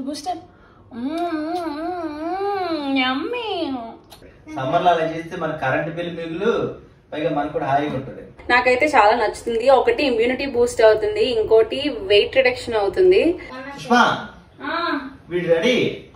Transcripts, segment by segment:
Booster యమ్మీ summer లో అలా చేస్తే మన కరెంట్ బిల్ మిగులు పైగా మనకు కూడా హాయిగా ఉంటుంది నాకైతే చాలా నచ్చుతుంది ఒకటి ఇమ్యూనిటీ బూస్ట్ అవుతుంది ఇంకోటి వెయిట్ రిడక్షన్ అవుతుంది పుష్ప వీడు ready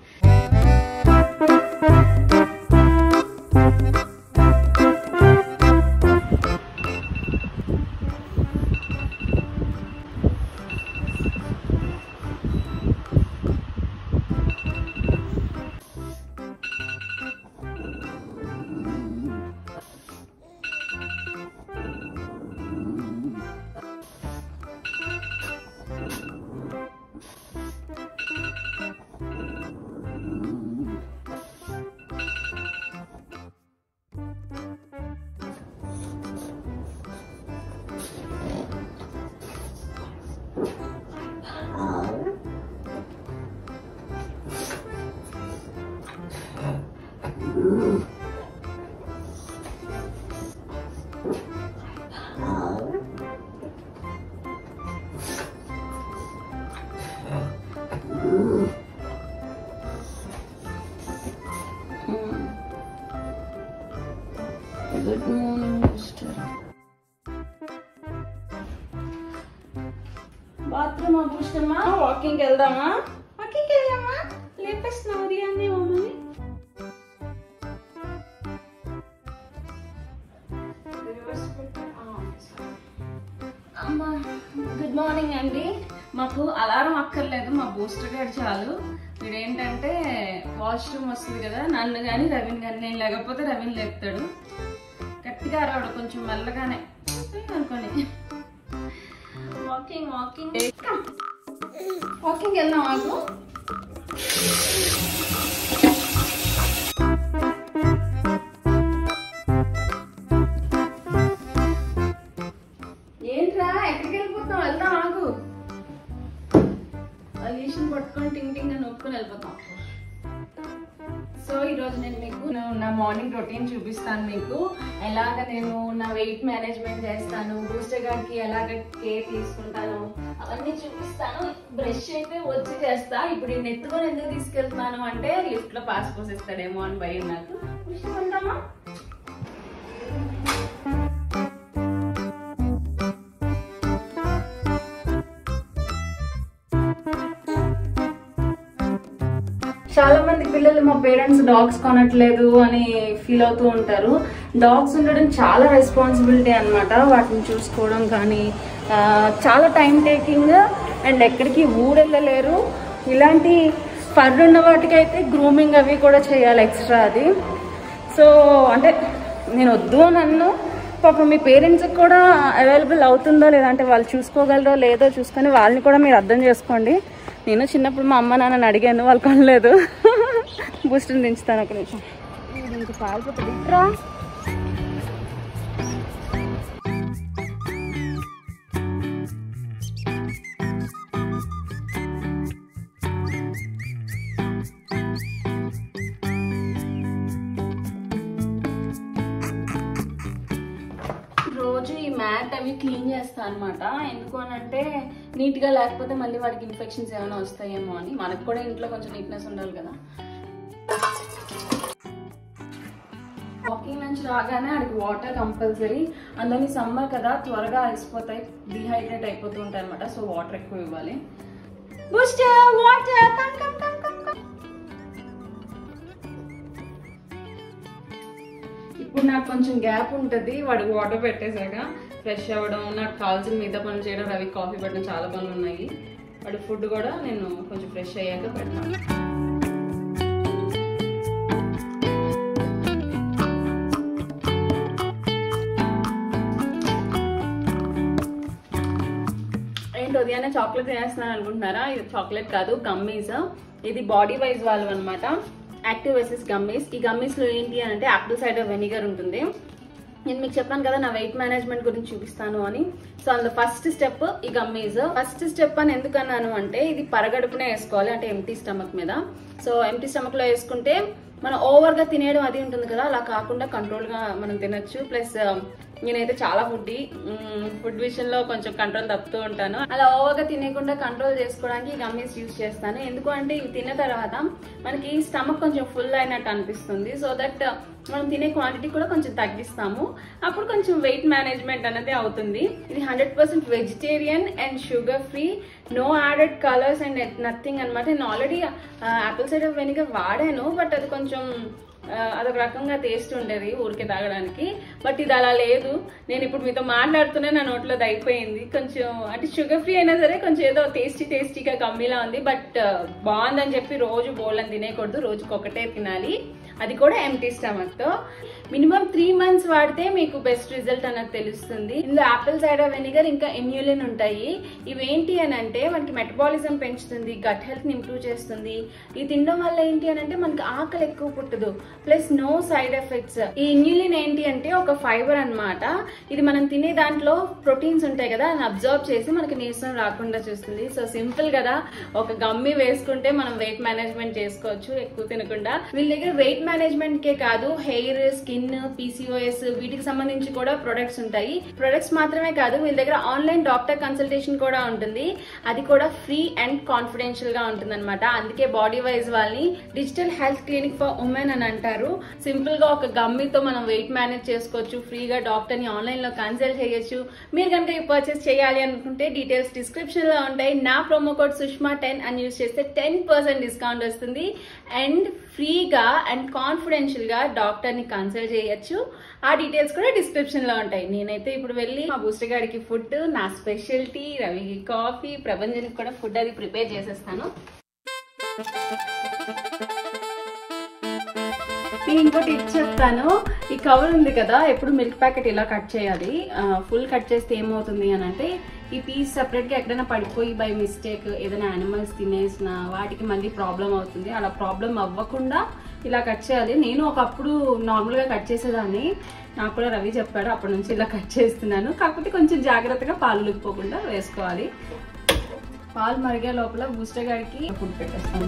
good morning booster bathroom బూస్టర్మా వాకింగ్ వెళ్దామా వాకింగ్ వెళ్దామా లేపేస్తున్నావు ఉదయాన్నే మమ్మల్ని అమ్మా గుడ్ మార్నింగ్ అండి మాకు అలారం అక్కర్లేదు మా బూస్టర్ గారు చాలు వీడు ఏంటంటే వాష్రూమ్ వస్తుంది కదా నన్ను కానీ రవిని కానీ నేను లేకపోతే రవిని లేపుతాడు గట్టిగా అరవడు కొంచెం మెల్లగానే అనుకోని వాకింగ్ వాకింగ్ వాకింగ్ వెళ్దాం మాకు ఏంట్రా ఎక్కడికి వెళ్ళిపోతాం వెళ్దాం ఆగు అలీషన్ పట్టుకొని టింగ్ టింగ్ అని నొప్పుకొని వెళ్ళిపోతాం సో ఈరోజు నేను మీకు నా- నా మార్నింగ్ రొటీన్ చూపిస్తాను మీకు ఎలాగ నేను నా వెయిట్ మేనేజ్మెంట్ చేస్తాను బూస్టర్ గారికి ఎలాగ కేర్ తీసుకుంటాను అవన్నీ చూపిస్తాను బ్రష్ అయితే వచ్చి చేస్తా ఇప్పుడు ఈ నెత్తుకొని ఎందుకు తీసుకెళ్తున్నాను అంటే లిఫ్ట్ లో పాస్ పోసిస్తాడేమో అని భయం నాకు విషయం ఉంటామా చాలా మంది పిల్లలు మా పేరెంట్స్ డాగ్స్ కొనట్లేదు అని ఫీల్ అవుతూ ఉంటారు డాగ్స్ ఉండడం చాలా రెస్పాన్సిబిలిటీ అన్నమాట వాటిని చూసుకోవడం కానీ ఆ, చాలా టైం టేకింగ్ అండ్ ఎక్కడికి ఊరెళ్ళలేరు ఇలాంటి ఫర్ ఉన్న వాటికైతే గ్రూమింగ్ అవి కూడా చేయాలి ఎక్స్ట్రా అది సో అంటే నేను వద్దు అని అన్ను పాపం మీ పేరెంట్స్కి కూడా అవైలబుల్ అవుతుందో లేదంటే వాళ్ళు చూసుకోగలరో లేదో చూసుకొని వాళ్ళని కూడా మీరు అర్థం చేసుకోండి నేను చిన్నప్పుడు మా అమ్మ నాన్నని అడిగాను వాళ్ళు కొనలేదు బూస్ట్ని దించుతాను ఒక నిమిషం ఇంక పారిపోతుంది ఇట్రా రోజు ఈ మ్యాట్ అవి క్లీన్ చేస్తా అనమాట ఎందుకు అని అంటే నీట్ గా లేకపోతే మళ్ళీ వాడికి ఇన్ఫెక్షన్స్ ఏమైనా వస్తాయేమో అని మనకు కూడా ఇంట్లో కొంచెం నీట్నెస్ ఉండాలి కదా వాకింగ్ నుంచి రాగానే ఆడికి వాటర్ కంపల్సరీ అందులోని సమ్మర్ కదా త్వరగా అలసిపోతాయి డిహైడ్రేట్ అయిపోతూ ఉంటాయి అనమాట సో వాటర్ ఎక్కువ ఇవ్వాలి booster water come come come come come ఇప్పుడు నాకు కొంచెం గ్యాప్ ఉంటుంది వాడికి వాటర్ పెట్టేశాక ఫ్రెష్ అవ్వడం నాకు కావాల్సిన మిగతా పనులు చేయడం రవి కాఫీ పెట్టడం చాలా పనులు ఉన్నాయి వాడి ఫుడ్ కూడా నేను కొంచెం ఫ్రెష్ అయ్యాక పెడతాను ఏంటి ఉదయాన్నే చాక్లెట్ తినేస్తున్నాను అనుకుంటున్నారా ఇది చాక్లెట్ కాదు గమ్మీస్ ఇది బాడీ వైజ్ వాళ్ళు అనమాట యాక్టివ్ వెసెస్ గమ్మీస్ ఈ గమ్మీస్ లో ఏంటి అని అంటే యాపిల్ సైడర్ వెనిగర్ ఉంటుంది నేను మీకు చెప్పాను కదా నా వెయిట్ మేనేజ్మెంట్ గురించి చూపిస్తాను అని సో అందులో ఫస్ట్ స్టెప్ ఈ గమ్మీస్ ఫస్ట్ స్టెప్ అని ఎందుకన్నాను అంటే ఇది పరగడుపునే వేసుకోవాలి అంటే ఎంటీ స్టమక్ మీద సో ఎంటీ స్టమక్ లో వేసుకుంటే మనం ఓవర్ గా తినేయడం అది ఉంటుంది కదా అలా కాకుండా కంట్రోల్ గా మనం తినొచ్చు ప్లస్ నేనైతే చాలా ఫుడ్డీ ఫుడ్ విషయంలో కొంచెం కంట్రోల్ తప్పుతూ ఉంటాను అలా ఓవర్గా తినేయకుండా కంట్రోల్ చేసుకోవడానికి గమ్మీస్ యూస్ చేస్తాను ఎందుకు అంటే ఇవి తిన్న తర్వాత మనకి స్టమక్ కొంచెం ఫుల్ అయినట్టు అనిపిస్తుంది సో దట్ మనం తినే క్వాంటిటీ కూడా కొంచెం తగ్గిస్తాము అప్పుడు కొంచెం వెయిట్ మేనేజ్మెంట్ అనేది అవుతుంది ఇది hundred percent vegetarian and sugar free no added colours and nothing అనమాట నేను ఆల్రెడీ యాపిల్ సైడర్ వెనిగర్ వాడాను బట్ అది కొంచెం ఆ, అదొక రకంగా టేస్ట్ ఉండేది ఊరికే తాగడానికి బట్ ఇది అలా లేదు నేను ఇప్పుడు మీతో మాట్లాడుతూనే నా నోట్లో అది అయిపోయింది కొంచెం అంటే షుగర్ ఫ్రీ అయినా సరే కొంచెం ఏదో టేస్టీ టేస్టీగా కమ్మీలా ఉంది బట్ బాగుందని చెప్పి రోజు బోల్డ్ తినేయకూడదు రోజుకి ఒకటే తినాలి అది కూడా ఎంటీ స్టమక్ తో మినిమం త్రీ మంత్స్ వాడితే మీకు బెస్ట్ రిజల్ట్ అన్నది తెలుస్తుంది ఇందులో యాపిల్ సైడర్ వెనిగర్ ఇంకా ఇమ్యూలిన్ ఉంటాయి ఇవేంటి అని అంటే మనకి మెటబాలిజం పెంచుతుంది గట్ హెల్త్ ని ఇంప్రూవ్ చేస్తుంది ఇది తినడం వల్ల ఏంటి అని అంటే మనకి ఆకలి ఎక్కువ పుట్టదు ప్లస్ నో సైడ్ ఎఫెక్ట్స్ ఈ ఇమ్యూలిన్ ఏంటి అంటే ఒక ఫైబర్ అన్నమాట ఇది మనం తినే దాంట్లో ప్రోటీన్స్ ఉంటాయి కదా అని అబ్జర్వ్ చేసి మనకి నీరసం రాకుండా చూస్తుంది సో సింపుల్ కదా ఒక గమ్మి వేసుకుంటే మనం వెయిట్ మేనేజ్మెంట్ చేసుకోవచ్చు ఎక్కువ తినకుండా వీళ్ళ దగ్గర వెయిట్ మేనేజ్మెంట్ కే కాదు హెయిర్ స్కిన్ పీసీఓఎస్ వీటికి సంబంధించి కూడా ప్రొడక్ట్స్ ఉంటాయి ప్రొడక్ట్స్ మాత్రమే కాదు వీళ్ళ దగ్గర ఆన్లైన్ డాక్టర్ కన్సల్టేషన్ కూడా ఉంటుంది అది కూడా ఫ్రీ అండ్ కాన్ఫిడెన్షియల్ గా ఉంటుంది అనమాట అందుకే బాడీ వైజ్ వాళ్ళని digital health clinic for women అని అంటారు సింపుల్ గా ఒక గమ్మితో మనం వెయిట్ మేనేజ్ చేసుకోవచ్చు ఫ్రీగా డాక్టర్ ని ఆన్లైన్ లో కన్సల్ట్ చేయొచ్చు మీరు కనుక ఈ పర్చేస్ చేయాలి అనుకుంటే డీటెయిల్స్ డిస్క్రిప్షన్ లో ఉంటాయి నా ప్రోమో కోడ్ సుష్మా టెన్ అని యూస్ చేస్తే టెన్ పర్సెంట్ డిస్కౌంట్ వస్తుంది అండ్ ఫ్రీగా అండ్ కాన్ఫిడెన్షియల్ గా డాక్టర్ ని కన్సల్ట్ చేయొచ్చు ఆ డీటెయిల్స్ కూడా డిస్క్రిప్షన్ లో ఉంటాయి నేనైతే ఇప్పుడు వెళ్ళి మా బూస్టర్ గారికి ఫుడ్ నా స్పెషల్టీ రవికి కాఫీ ప్రభంజన్కి కూడా ఫుడ్ అది ప్రిపేర్ చేసేస్తాను నేను ఇంకో టిప్ చెప్తాను ఈ కవర్ ఉంది కదా ఎప్పుడు మిల్క్ ప్యాకెట్ ఇలా కట్ చేయాలి ఫుల్ కట్ చేస్తే ఏమవుతుంది అని అంటే ఈ పీస్ సెపరేట్ గా ఎక్కడైనా పడిపోయి బై మిస్టేక్ ఏదైనా యానిమల్స్ తినేసిన వాటికి మళ్ళీ ప్రాబ్లం అవుతుంది అలా ప్రాబ్లం అవ్వకుండా ఇలా కట్ చేయాలి నేను ఒకప్పుడు నార్మల్ గా కట్ చేసేదాన్ని నాకు కూడా రవి చెప్పాడు అప్పటి నుంచి ఇలా కట్ చేస్తున్నాను కాకపోతే కొంచెం జాగ్రత్తగా పాలు ఉలికిపోకుండా వేసుకోవాలి పాలు మరిగే లోపల బూస్టర్ గారికి ఫుడ్ పెట్టేస్తాను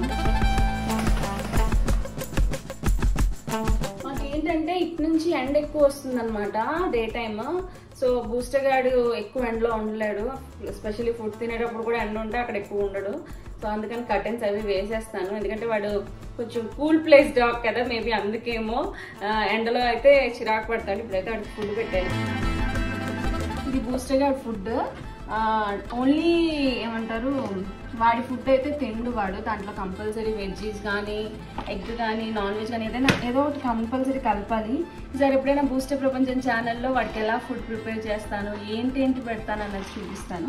మాకు ఏంటంటే ఇటు నుంచి ఎండ ఎక్కువ వస్తుంది అనమాట డే టైమ్ సో బూస్టర్ గాడు ఎక్కువ ఎండలో ఉండలేడు ఎస్పెషల్లీ ఫుడ్ తినేటప్పుడు కూడా ఎండ ఉంటే అక్కడ ఎక్కువ ఉండడు సో అందుకని కర్టెన్స్ అవి వేసేస్తాను ఎందుకంటే వాడు కొంచెం కూల్ ప్లేస్ డాగ్ కదా మేబీ అందుకేమో ఆ, ఎండలో అయితే చిరాకు పడతాడు ఇప్పుడైతే వాడికి ఫుడ్ పెట్టాను ఇది బూస్టర్ గాడి ఫుడ్ ఓన్లీ ఏమంటారు వాడి ఫుడ్ అయితే తిండు వాడు దాంట్లో కంపల్సరీ వెజ్జీస్ కానీ ఎగ్ కానీ నాన్ వెజ్ కానీ ఏదైనా ఏదో ఒకటి కంపల్సరీ కలపాలి ఈసారి ఎప్పుడైనా బూస్టర్ ప్రపంచం ఛానల్లో వాడికి ఎలా ఫుడ్ ప్రిపేర్ చేస్తాను ఏంటి ఏంటి పెడతాను అన్నది చూపిస్తాను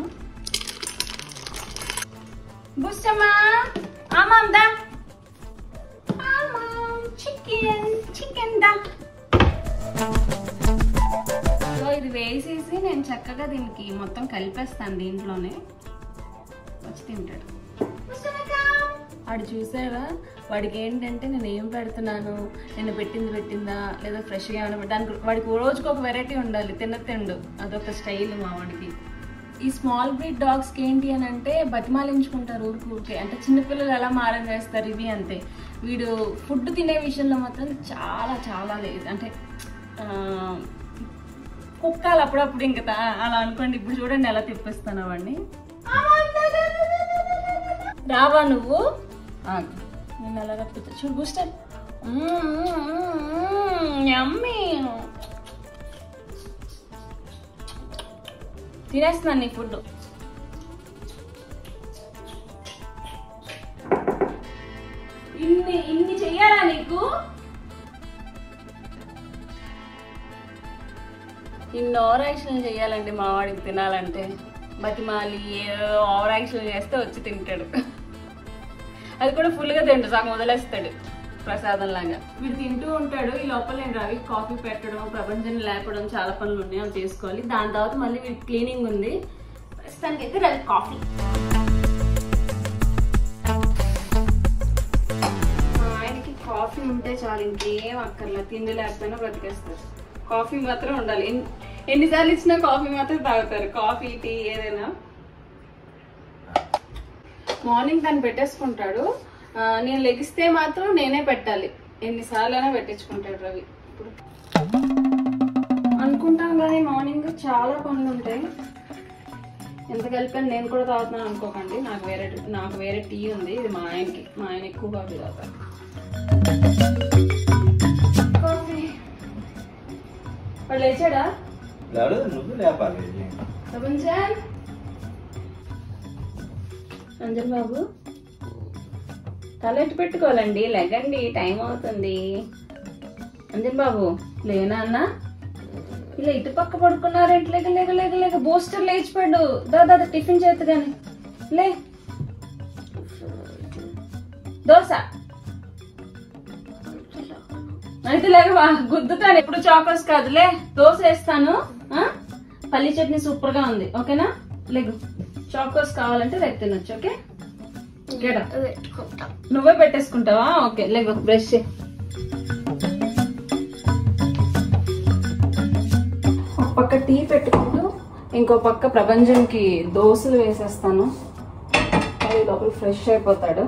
బూస్టమ్మా ఆమాం దా ఆమాం చికెన్ చికెన్ దా సో ఇది వేసేసి నేను చక్కగా దీనికి మొత్తం కలిపేస్తాను దీంట్లోనే వచ్చి తింటాడు వాడు చూసారా వాడికి ఏంటంటే నేను ఏం పెడుతున్నాను నేను పెట్టింది పెట్టిందా లేదా ఫ్రెష్గా ఏమైనా పెట్ట- దానికి వాడికి ఓ రోజుకి ఒక వెరైటీ ఉండాలి తిన్న తిండు అదొక స్టైల్ మా వాడికి ఈ స్మాల్ బ్రీడ్ డాగ్స్కి ఏంటి అని అంటే బతిమాలించుకుంటారు ఊరికి ఊరికే అంటే చిన్నపిల్లలు ఎలా మారం చేస్తారు ఇవి అంతే వీడు ఫుడ్ తినే విషయంలో మాత్రం చాలా చాలా లేదు అంటే ఆ, కుక్కాలి అప్పుడప్పుడు ఇంకా తా- అలా అనుకోండి ఇప్పుడు చూడండి ఎలా తిప్పిస్తాను వాడిని రావా నువ్వు ఆగు. నేను ఎలా తప్పిస్తా చూడు బూస్టర్ యమ్మీ తినేస్తున్నాను నీ ఫుడ్ ఇన్ని ఇన్ని చెయ్యాలా నీకు ఇన్ని ఓవర్ యాక్షన్ చేయాలండి మా వాడికి తినాలంటే బతిమాలి ఓవర్ యాక్షన్ చేస్తే వచ్చి తింటాడు అది కూడా ఫుల్గా తింటాడు సగం వదిలేస్తాడు ప్రసాదం లాగా వీడు తింటూ ఉంటాడు ఈ లోపల నేను రవి కాఫీ పెట్టడం ప్రపంచం లేపడం చాలా పనులు ఉన్నాయి అవి చేసుకోవాలి దాని తర్వాత మళ్ళీ వీడి క్లీనింగ్ ఉంది ప్రస్తుతానికి అయితే రవి కాఫీ మా ఆయనకి కాఫీ ఉంటే చాలు ఇంకేం అక్కర్లేదు తిండి లేకపోయినా బ్రతికేస్తారు కాఫీ మాత్రం ఉండాలి ఎన్ని- ఎన్నిసార్లు ఇచ్చినా కాఫీ మాత్రం తాగుతారు కాఫీ టీ ఏదైనా మార్నింగ్ తను పెట్టేసుకుంటాడు ఆ, నేను లెగిస్తే మాత్రం నేనే పెట్టాలి ఎన్నిసార్లు అయినా పెట్టించుకుంటాడు రవి ఇప్పుడు అంత అనుకుంటాం కానీ మార్నింగ్ చాలా పనులు ఉంటాయి ఎంత కలిపాను నేను కూడా తాగుతున్నాను అనుకోకండి నాకు వేరే నాకు వేరే టీ ఉంది ఇది మా ఆయనకి మా ఆయన ఎక్కువ కాఫీ తాగుతారు కాఫీ వాళ్ళు లేచాడా లేడు నువ్వు లేపాలి ప్రపంచం అంజన్ బాబు తలెట్టు పెట్టుకోవాలండి లెగండి టైం అవుతుంది అంజన్ బాబు లేనా అన్న ఇలా ఇటు పక్క పడుకున్నారేంటి లేక లేక లేక లేక బూస్టర్ లేచిపోయాడు దా దా దా, టిఫిన్ చేత గాని లే దోశ అయితే లేక గుద్దుతాను ఎప్పుడు చాకోస్ కాదులే దోశ వేస్తాను ఆ? పల్లి చట్నీ సూపర్ గా ఉంది ఓకేనా లేగు చాకోస్ కావాలంటే రేపు తినొచ్చు ఓకే ఓకేడా నువ్వే పెట్టేసుకుంటావా ఓకే లేగు బ్రష్ చేయి ఒక పక్క టీ పెట్టుకుంటూ ఇంకో పక్క ప్రపంచంకి దోశలు వేసేస్తాను అది లోపల ఫ్రెష్ అయిపోతాడు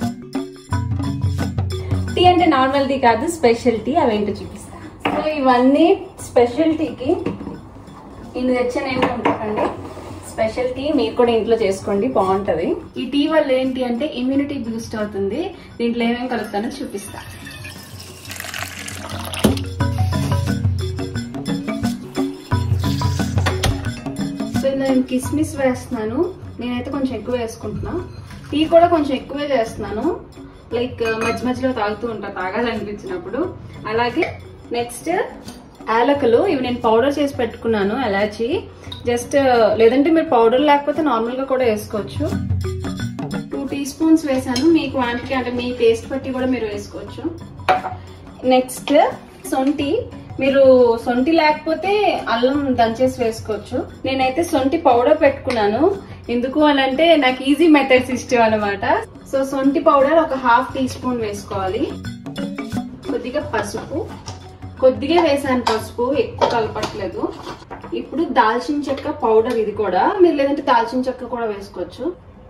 టీ అంటే నార్మల్ టీ కాదు స్పెషల్ టీ అవేంటో చూపిస్తా సో ఇవన్నీ స్పెషల్ టీకి ఇన్ని తెచ్చిన ఏంటి ఉంటాయండి స్పెషల్ టీ మీరు కూడా ఇంట్లో చేసుకోండి బాగుంటది ఈ టీ వల్ల ఏంటి అంటే ఇమ్యూనిటీ బూస్ట్ అవుతుంది దీంట్లో ఏమేమి కలుపుతానో చూపిస్తా సో నేను కిస్మిస్ వేస్తున్నాను నేనైతే కొంచెం ఎక్కువ వేసుకుంటున్నా టీ కూడా కొంచెం ఎక్కువే చేస్తున్నాను లైక్ మధ్య మధ్యలో తాగుతూ ఉంటా తాగాలనిపించినప్పుడు అలాగే నెక్స్ట్ యాలకులు ఇవి నేను పౌడర్ చేసి పెట్టుకున్నాను ఎలాచి జస్ట్ లేదంటే మీరు పౌడర్ లేకపోతే నార్మల్గా కూడా వేసుకోవచ్చు టూ టీ స్పూన్స్ వేసాను మీ క్వాంటిటీ అంటే మీ టేస్ట్ బట్టి కూడా మీరు వేసుకోవచ్చు నెక్స్ట్ సొంటి మీరు సొంటి లేకపోతే అల్లం దంచేసి వేసుకోవచ్చు నేనైతే సొంటి పౌడర్ పెట్టుకున్నాను ఎందుకు అని అంటే నాకు ఈజీ మెథడ్స్ ఇష్టం అనమాట సో సొంటి పౌడర్ ఒక హాఫ్ టీ స్పూన్ వేసుకోవాలి కొద్దిగా పసుపు కొద్దిగా వేసాను పసుపు ఎక్కువ కలపట్లేదు ఇప్పుడు దాల్చిన చెక్క పౌడర్ ఇది కూడా మీరు లేదంటే దాల్చిన చెక్క కూడా వేసుకోవచ్చు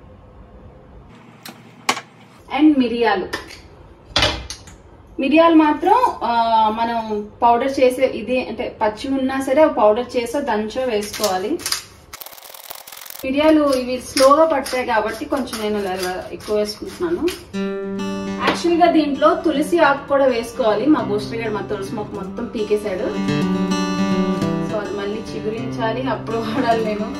అండ్ మిరియాలు మిరియాలు మాత్రం ఆ, మనం పౌడర్ చేసే ఇది అంటే పచ్చి ఉన్నా సరే పౌడర్ చేసో దంచో వేసుకోవాలి మిరియాలు ఇవి స్లోగా పడతాయి కాబట్టి కొంచెం నేను ఇలా ఎక్కువ వేసుకుంటున్నాను యాక్చువల్ గా దీంట్లో తులసి ఆకు కూడా వేసుకోవాలి మా బూస్టర్ గారు మా తులసి మొక్క మొత్తం పీకేశాడు సో అది మళ్ళీ చిగురించాలి అప్పుడు వాడాలి నేను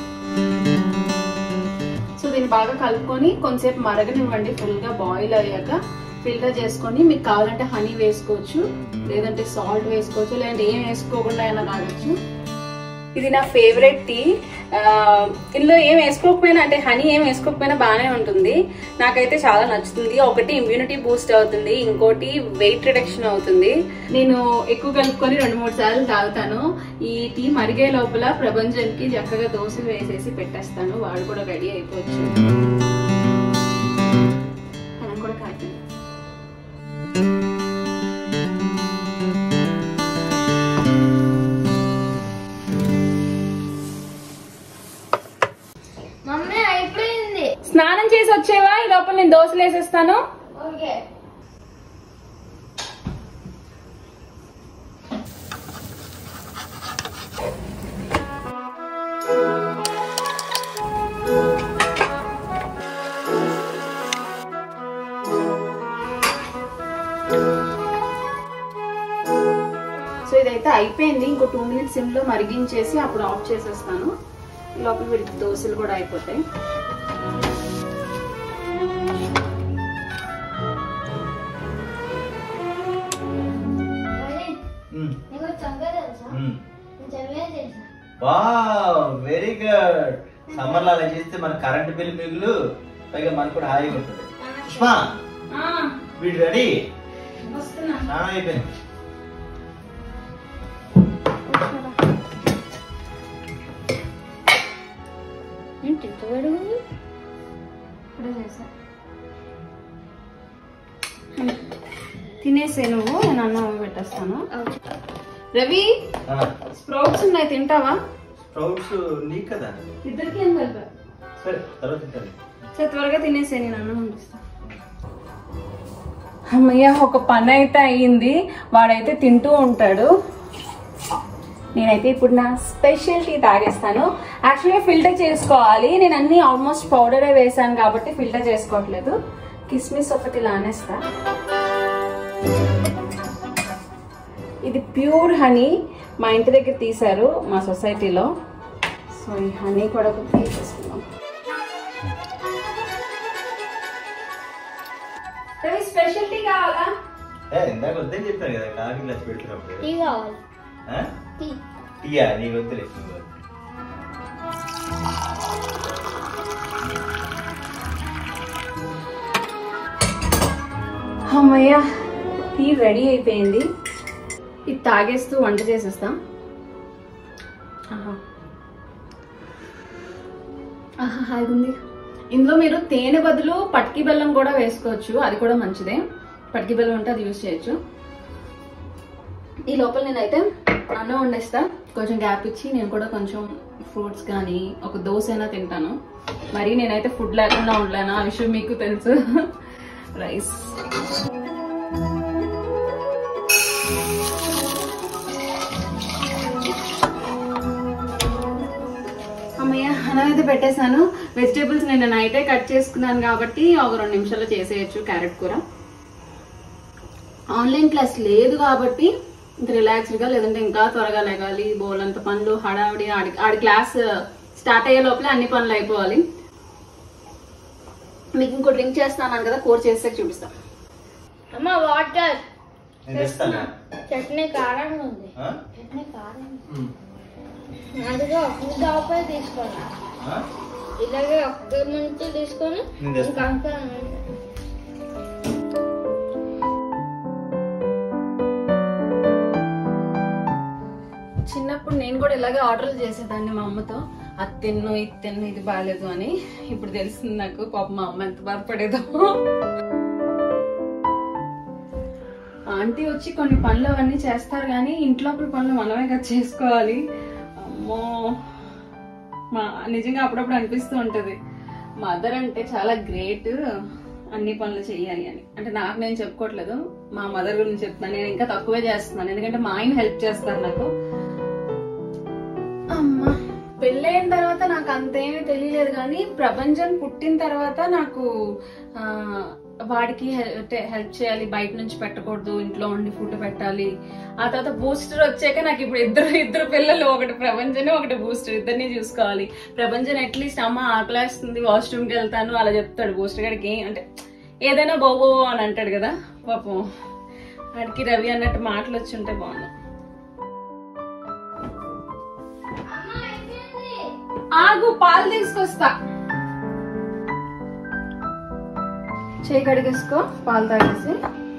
సో దీన్ని బాగా కలుపుకొని కొంతసేపు మరగనివ్వండి ఫుల్ గా బాయిల్ అయ్యాక ఫిల్టర్ చేసుకొని మీకు కావాలంటే హనీ వేసుకోవచ్చు లేదంటే సాల్ట్ వేసుకోవచ్చు లేదంటే ఏం వేసుకోకుండా అయినా తాగొచ్చు ఇది నా ఫేవరెట్ టీ ఇందులో ఏం వేసుకోకపోయినా అంటే హనీ ఏం వేసుకోకపోయినా బాగానే ఉంటుంది నాకైతే చాలా నచ్చుతుంది ఒకటి ఇమ్యూనిటీ బూస్ట్ అవుతుంది ఇంకోటి వెయిట్ రిడక్షన్ అవుతుంది నేను ఎక్కువ కలుపుకొని రెండు మూడు సార్లు తాగుతాను ఈ టీ మరిగే లోపల ప్రపంచానికి చక్కగా దోశలు వేసేసి పెట్టేస్తాను వాడు కూడా రెడీ అయిపోవచ్చు మనం కూడా కాదు మమ్మీ అయిపోయింది స్నానం చేసి వచ్చేవా ఈ లోపల నేను దోశలు వేసేస్తాను ఓకే సో ఇదైతే అయిపోయింది ఇంకో టూ మినిట్స్ సిమ్ లో మరిగించేసి అప్పుడు ఆఫ్ చేసేస్తాను ఈ లోపల వీటికి దోశలు కూడా అయిపోతాయి మమ్మీ ఉమ్, నీకు చంగా తెలుసా ఉమ్. నేను చదివే తెలుసా వావ్ వెరీ గుడ్ సమ్మర్ లో అలా చేస్తే మన కరెంట్ బిల్ మిగులు పైగా మనకు కూడా హాయిగా ఉంటుంది పుష్పా ఆ, వీడు రెడీ వస్తున్నా స్నానం అయిపోయింది ఏంటి ఇంత వేడిగా ఉంది? ఇప్పుడే చేసా తినేసే నువ్వు నేను అన్నం పెట్టేస్తాను రవి ఆ, స్ప్రౌట్స్ ఉన్నాయి తింటావా స్ప్రౌట్స్ నీకు కదా ఇద్దరికి ఏం కలిపా సరే తర్వాత తింటాను సరే త్వరగా తినేసే నేను అన్నం వండిస్తా అమ్మయ్య ఒక పని అయితే అయ్యింది వాడైతే తింటూ ఉంటాడు నేనైతే ఇప్పుడు నా స్పెషల్ టీ తాగేస్తాను యాక్చువల్గా ఫిల్టర్ చేసుకోవాలి నేను అన్ని ఆల్మోస్ట్ పౌడరే వేసాను కాబట్టి ఫిల్టర్ చేసుకోవట్లేదు కిస్మిస్ ఒకటి ఇలా అనేస్తా ఇది ప్యూర్ హనీ మా ఇంటి దగ్గర తీశారు మా సొసైటీలో సో ఈ హనీ కూడా ఒకటి తీసేసుకుందాం రవి స్పెషల్ టీ కావాలా ఏ ఇందాక వద్దని చెప్పాను కదా కాకి గ్లాస్ పెట్టుకున్నప్పుడు టీ కావాలి ఆ? టీ టీయా నీకు వద్దులే నీకు వద్దు. అమ్మయ్య టీ రెడీ అయిపోయింది ఇది తాగేస్తూ వంట చేసేస్తాం ఆహా ఆహా హాయిగా ఉంది ఇందులో మీరు తేనె బదులు పట్కి బెల్లం కూడా వేసుకోవచ్చు అది కూడా మంచిదే పట్కి బెల్లం ఉంటే అది యూస్ చేయొచ్చు ఈ లోపల నేనైతే అన్నం వండేస్తా కొంచెం గ్యాప్ ఇచ్చి నేను కూడా కొంచెం ఫ్రూట్స్ కానీ ఒక దోశ అయినా తింటాను మరి నేనైతే ఫుడ్ లేకుండా ఉండలేను ఆ విషయం మీకు తెలుసు రైస్ అమ్మయ్య అన్నం అయితే పెట్టేశాను వెజిటేబుల్స్ నేను నైటే కట్ చేసుకున్నాను కాబట్టి ఒక రెండు నిమిషాల్లో చేసేయచ్చు క్యారెట్ కూర ఆన్లైన్ క్లాస్ లేదు కాబట్టి ఇంత రిలాక్స్డ్గా లేదంటే ఇంకా త్వరగా లేగాలి బోల్ అంత పనులు హడావిడి ఆడి ఆడి క్లాస్ స్టార్ట్ అయ్యే లోపలే అన్ని పనులు అయిపోవాలి మీకు ఇంకో డ్రింక్ చేస్తున్నాను కదా కూర చేస్తే చూపిస్తాను అమ్మ వాటర్ నేను తెస్తాను చట్నీ కారంగా ఉంది ఆ? చట్నీ కారం ఉమ్. అదిగో ఇంకా ఆపై తీసుకోండి ఆ? ఇలాగే ఒక్క నుంచి తీసుకొని నేను తెస్తా. ఇంకా చిన్నప్పుడు నేను కూడా ఇలాగే ఆర్డర్లు చేసేదాన్ని మా అమ్మతో అది తిన్ను ఇది తిన్ను ఇది బాగాలేదు అని ఇప్పుడు తెలిసింది నాకు పాప మా అమ్మ ఎంత బాధపడేదో ఆంటీ వచ్చి కొన్ని పనులు అవన్నీ చేస్తారు కానీ ఇంట్లో పనులు మనమే కదా చేసుకోవాలి అమ్మో మా నిజంగా అప్పుడప్పుడు అనిపిస్తూ ఉంటది మదర్ అంటే చాలా గ్రేట్ అన్ని పనులు చెయ్యాలి అని అంటే నాకు నేను చెప్పుకోవట్లేదు మా మదర్ గురించి చెప్తున్నాను నేను ఇంకా తక్కువే చేస్తున్నాను ఎందుకంటే మా ఆయన హెల్ప్ చేస్తారు నాకు అమ్మా పెళ్ళైన తర్వాత నాకు అంతేమీ తెలియలేదు కానీ ప్రపంచం పుట్టిన తర్వాత నాకు ఆ, వాడికి హెల్ప్ చేయాలి బయట నుంచి పెట్టకూడదు ఇంట్లో ఉండి ఫుడ్ పెట్టాలి ఆ తర్వాత బూస్టర్ వచ్చాక నాకు ఇప్పుడు ఇద్దరు ఇద్దరు పిల్లలు ఒకటి ప్రపంచం ఒకటి బూస్టర్ ఇద్దరిని చూసుకోవాలి ప్రపంచం అట్లీస్ట్ అమ్మ ఆకలేస్తుంది వాష్రూమ్కి వెళ్తాను అలా చెప్తాడు బూస్టర్ గడికి అంటే ఏదైనా బాబో అని అంటాడు కదా పాపం వాడికి రవి అన్నట్టు మాటలు వచ్చి ఉంటే బాగుండు ఆగు పాలు తీసుకొస్తా చేయి కడిగేసుకో పాలు తాగేసి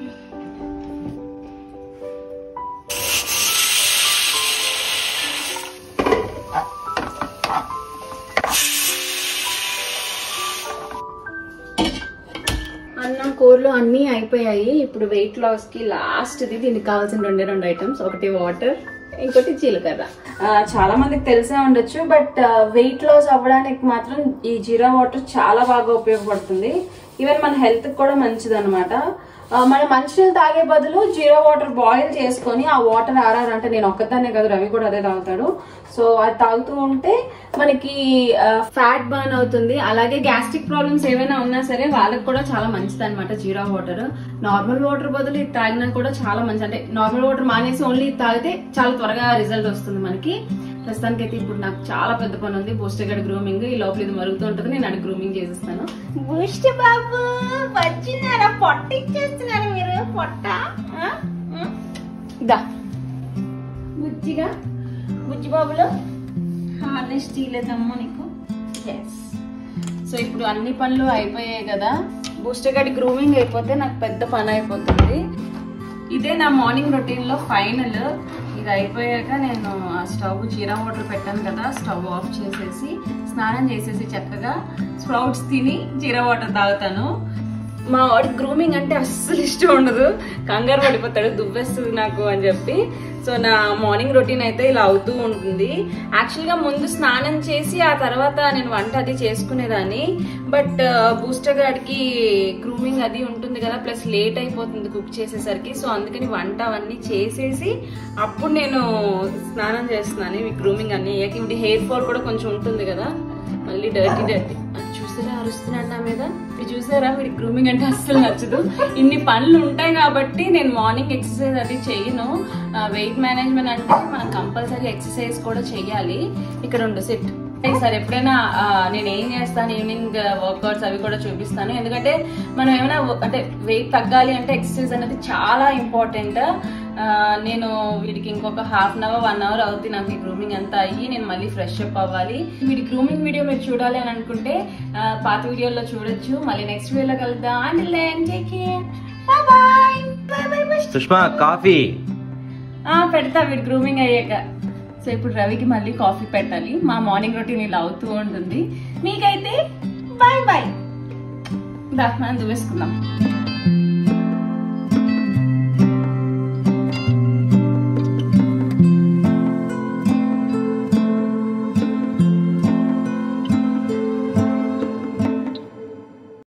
అన్నం కూరలు అన్నీ అయిపోయాయి ఇప్పుడు వెయిట్ లాస్ కి లాస్ట్ ది దీనికి కావాల్సిన రెండే రెండు ఐటమ్స్ ఒకటి వాటర్ ఇంకోటి జీలకర్ర ఆ, చాలా మందికి తెలిసే ఉండొచ్చు బట్ వెయిట్ లాస్ అవ్వడానికి మాత్రం ఈ జీరా వాటర్ చాలా బాగా ఉపయోగపడుతుంది ఈవెన్ మన హెల్త్ కూడా మంచిది అనమాట మన మంచినీళ్ళు తాగే బదులు జీరా వాటర్ బాయిల్ చేసుకొని ఆ వాటర్ ఆరారు అంటే నేను ఒక్కదాన్నే కదా రవి కూడా అదే తాగుతాడు సో అది తాగుతూ ఉంటే మనకి ఫ్యాట్ బర్న్ అవుతుంది అలాగే గ్యాస్ట్రిక్ ప్రాబ్లమ్స్ ఏమైనా ఉన్నా సరే వాళ్ళకి కూడా చాలా మంచిది అనమాట జీరా వాటర్ నార్మల్ వాటర్ బదులు ఇది తాగినా కూడా చాలా మంచి అంటే నార్మల్ వాటర్ మానేసి ఓన్లీ ఇది తాగితే చాలా త్వరగా రిజల్ట్ వస్తుంది మనకి ప్రస్తుతానికి అయితే ఇప్పుడు నాకు చాలా పెద్ద పని ఉంది బూస్ట్ గడ్ గ్రూమింగ్ ఈ లోపల ఇది మరుగుతూ ఉంటుంది నేను అక్కడ గ్రూమింగ్ చేసేస్తాను బూస్ట్ బాబు వచ్చినారా పొట్ట ఇచ్చేస్తున్నారు మీరు పొట్ట ఆ? ఆ? దా బుజ్జిగా బుజ్జి బాబులు హార్నెస్ తీయలేదమ్మా నీకు ఎస్ సో ఇప్పుడు అన్ని పనులు అయిపోయాయి కదా బూస్టర్ గడి గ్రూమింగ్ అయిపోతే నాకు పెద్ద పని అయిపోతుంది ఇదే నా మార్నింగ్ రొటీన్ లో ఫైనల్ ఇది అయిపోయాక నేను ఆ స్టవ్ జీరా వాటర్ పెట్టాను కదా స్టవ్ ఆఫ్ చేసేసి స్నానం చేసేసి చక్కగా స్ప్రౌట్స్ తిని జీరా వాటర్ తాగుతాను మా వాడికి గ్రూమింగ్ అంటే అస్సలు ఇష్టం ఉండదు కంగారు పడిపోతాడు దువ్వేస్తుంది నాకు అని చెప్పి సో నా మార్నింగ్ రొటీన్ అయితే ఇలా అవుతూ ఉంటుంది యాక్చువల్గా ముందు స్నానం చేసి ఆ తర్వాత నేను వంట అది చేసుకునేదాన్ని బట్ బూస్టర్ గాడికి గ్రూమింగ్ అది ఉంటుంది కదా ప్లస్ లేట్ అయిపోతుంది కుక్ చేసేసరికి సో అందుకని వంట అవన్నీ చేసేసి అప్పుడు నేను స్నానం చేస్తున్నాను ఇవి గ్రూమింగ్ అన్ని అయ్యాక ఇవి హెయిర్ ఫాల్ కూడా కొంచెం ఉంటుంది కదా మళ్ళీ డర్టీ డర్టీ అది చూసారా అరుస్తున్నాడు నా మీద ఇది చూసారా వీడికి గ్రూమింగ్ అంటే అస్సలు నచ్చదు ఇన్ని పనులు ఉంటాయి కాబట్టి నేను మార్నింగ్ ఎక్సర్సైజ్ అది చెయ్యను వెయిట్ మేనేజ్మెంట్ అంటే మనం కంపల్సరీ ఎక్సర్సైజ్ కూడా చెయ్యాలి ఇక్కడ ఉండు సెట్ ఈసారి ఎప్పుడైనా ఆ, నేను ఏం చేస్తాను ఈవినింగ్ వర్కౌట్స్ అవి కూడా చూపిస్తాను ఎందుకంటే మనం ఏమైనా వ- అంటే వెయిట్ తగ్గాలి అంటే ఎక్సర్సైజ్ అనేది చాలా ఇంపార్టెంట్ నేను వీడికి ఇంకొక half an hour one hour అవుతుంది నాకు ఈ గ్రూమింగ్ అంతా అయ్యి నేను మళ్ళీ ఫ్రెష్ అప్ అవ్వాలి వీడి గ్రూమింగ్ వీడియో మీరు చూడాలి అని అనుకుంటే ఆ, పాత వీడియోలో చూడొచ్చు మళ్ళీ నెక్స్ట్ వీడియోలో కలుద్దాం and take bye bye bye bye Sushma coffee ఆ, పెడతా వీడి గ్రూమింగ్ అయ్యాక సో ఇప్పుడు రవికి మళ్ళీ కాఫీ పెట్టాలి మా మార్నింగ్ రొటీన్ ఇలా అవుతూ ఉంటుంది మీకైతే బాయ్ బాయ్ దా మనం దువేసుకుందాం